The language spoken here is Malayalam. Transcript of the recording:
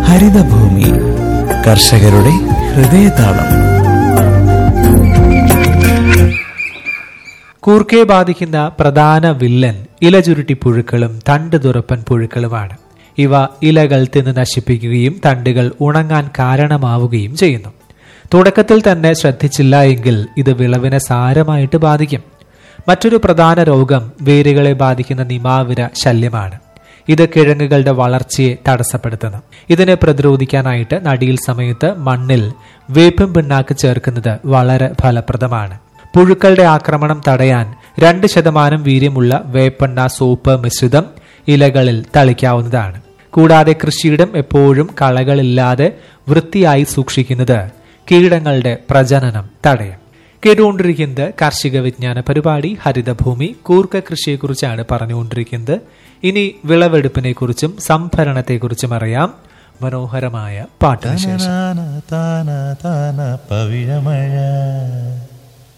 ഹരിതഭൂമി കർഷകരുടെ ഹൃദയതാളം കൂർക്കയെ ബാധിക്കുന്ന പ്രധാന വില്ലൻ ഇലചുരുട്ടി പുഴുക്കളും തണ്ട് തുറപ്പൻ പുഴുക്കളുമാണ് ഇവ ഇലകൾ തിന്ന് നശിപ്പിക്കുകയും തണ്ടുകൾ ഉണങ്ങാൻ കാരണമാവുകയും ചെയ്യുന്നു തുടക്കത്തിൽ തന്നെ ശ്രദ്ധിച്ചില്ല എങ്കിൽ ഇത് വിളവിനെ സാരമായിട്ട് ബാധിക്കും മറ്റൊരു പ്രധാന രോഗം വേരുകളെ ബാധിക്കുന്ന നിമാവിര ശല്യമാണ് ഇത് കിഴങ്ങുകളുടെ വളർച്ചയെ തടസ്സപ്പെടുത്തുന്നു ഇതിനെ പ്രതിരോധിക്കാനായിട്ട് നടിയിൽ സമയത്ത് മണ്ണിൽ വേപ്പും പിണ്ണാക്ക് ചേർക്കുന്നത് വളരെ ഫലപ്രദമാണ് പുഴുക്കളുടെ ആക്രമണം തടയാൻ രണ്ട് ശതമാനം വീര്യമുള്ള വേപ്പെണ്ണ സോപ്പ് മിശ്രിതം ഇലകളിൽ തളിക്കാവുന്നതാണ് കൂടാതെ കൃഷിയിടം എപ്പോഴും കളകളില്ലാതെ വൃത്തിയായി സൂക്ഷിക്കുന്നത് കീടങ്ങളുടെ പ്രജനനം തടയും കേട്ടുകൊണ്ടിരിക്കുന്നത് കാർഷിക വിജ്ഞാന പരിപാടി ഹരിതഭൂമി കൂർക്ക കൃഷിയെക്കുറിച്ചാണ് പറഞ്ഞുകൊണ്ടിരിക്കുന്നത് ഇനി വിളവെടുപ്പിനെ കുറിച്ചും സംഭരണത്തെക്കുറിച്ചും അറിയാം മനോഹരമായ പാട്ടിന് ശേഷം താന താന താന പവിഴമഴ